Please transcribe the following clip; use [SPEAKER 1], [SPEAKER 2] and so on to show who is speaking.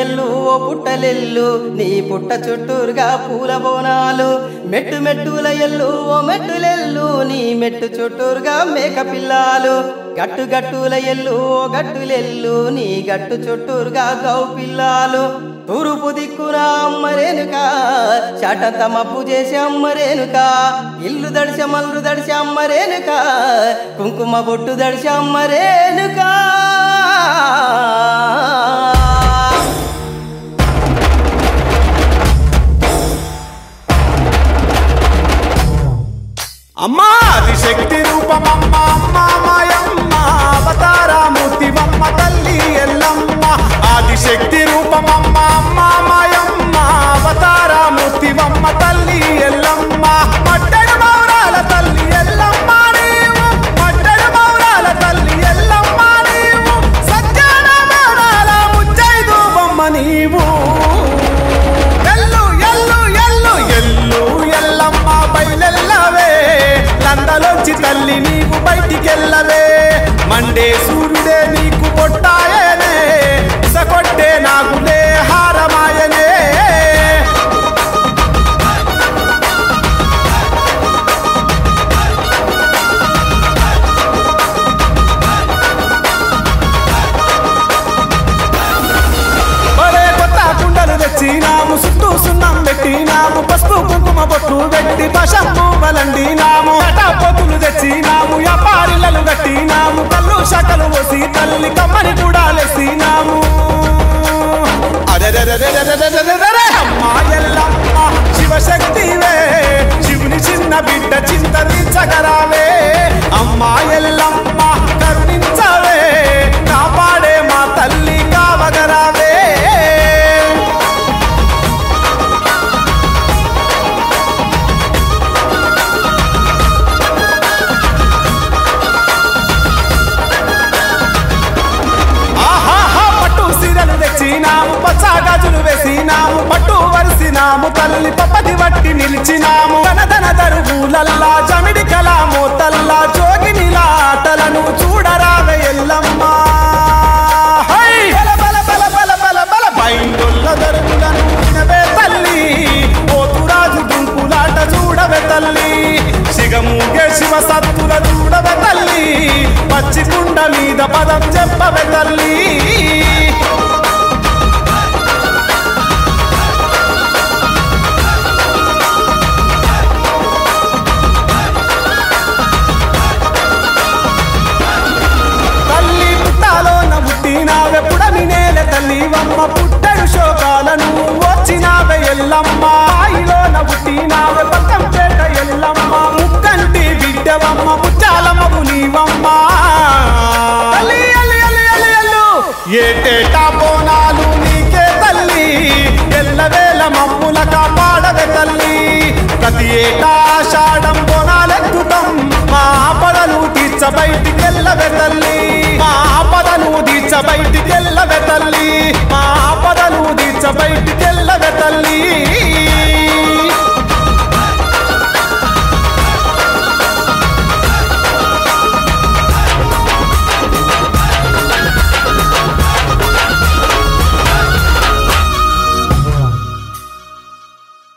[SPEAKER 1] ఎల్లు ఓ పుట్టలెల్లు నీ పుట్ట చుట్టూరుగా పూల బోనాలు మెట్టు మెట్టుల ఎల్లు ఓ మెట్టులెల్లు నీ మెట్టు చుట్టూరుగా మేక పిల్లాలు గట్టు గట్టుల ఎల్లు ఓ గట్టులెల్లు నీ గట్టు చుట్టూరుగా గౌ పిల్లాలు తూరుపు దిక్కున అమ్మరేనుక చాటంత మప్పు చేసి అమ్మరేనుక ఇల్లు దడిసి మల్లు దడిసి అమ్మరేనుక కుంకుమ బొట్టు దడిసి అమ్మరేనుక
[SPEAKER 2] అమ్మా ఆదిశక్తి రూపమమ్మ అమ్మ మాయమ్మ అవతారమూర్తివమ్మ తల్లి ఎల్లమ్మ ఆదిశక్తి రూపమమ్మ అమ్మ మాయమ్మ అవతారమూర్తివమ్మ తల్లి ఎల్లమ్మ మట్టెడు మౌరాల తల్లి ఎల్లమ్మ నీవు మట్టెడు మౌరాల తల్లి ఎల్లమ్మ నీవు సత్యాన మౌరాల ముచ్చైదు బొమ్మ నీవు ఎల్లు ఎల్లు ఎల్లు ఎల్లు ఎల్లమ్మ బయలెల్లవే లందలోంచి తల్లి నీకు బయటికెళ్ళవే మండే సూర్యుడే నీకు పొట్టాయనే ఇసకొట్టే నాకులే హారమాయనే ఒరే కొత్త కుండలు తెచ్చినాము చుట్టూ సున్నం పెట్టినాము పసుపు కుంకుమ బొట్టు పెట్టి పశంపు వలండినాము పొత్తులు తెచ్చినాము వ్యాపారిలలు కట్టినాము కళ్ళు షకలు పోసి తల్లి కమ్మని కూడా లెసినాము అరెరెరెరెరెరెరెరెరెరె! అమ్మా ఎల్లమ్మ శివశక్తివే శివుని చిన్న బిడ్డ చింతరించగరావే అమ్మా ఎల్లమ్మ కరుణించవే కాపాడే మా తల్లి కావగరావే ఆహాహా పట్టు సీరలు తెచ్చినాము పచ్చ గాజులు వేసినాము పట్టు వరిసినాము తల్లి పప్పది వట్టి నిలిచినాము ధనధన దరుగులల్లా జమిడి కలాము తల్లా జోగినిలా ఆటలను చూడరావే ఎల్లమ్మ హై! బల బల బల బల బల బల బైండొల్ల దరుగులను వినవే తల్లి పోతురాజు దుంకులాట చూడవే తల్లి సిగముగే శివ సత్తుల చూడవే తల్లి పచ్చి కుండ మీద పదం చెప్పవే తల్లి తల్లి పుట్టాలోన పుట్టినావే పుడమి నేల తల్లి వమ్మ పుట్టడు శోకాలను వచ్చినావే ఎల్లమ్మ ఆయిలోన పుట్టినావే పక్కం పేట ఎల్లమ్మ ముక్కంటి బిడ్డవమ్మ ముచ్చాలమ్మకు నీవమ్మ తల్లి అల్లి అల్లి అల్లి అల్లు ఏటేటా బోనాలు నీకే తల్లి ఎల్లవేళ మమ్ముల కాపాడవే తల్లి ప్రతి ఏటా ఆషాఢం బోనాలెత్తుతాం మా ఆపదలు తీర్చ బయటికెళ్ళవే తల్లి మా ఆపదలు తీర్చ బయటికెళ్ళవే తల్లి మా ఆపదలు తీర్చ బయటికెళ్ళవే తల్లి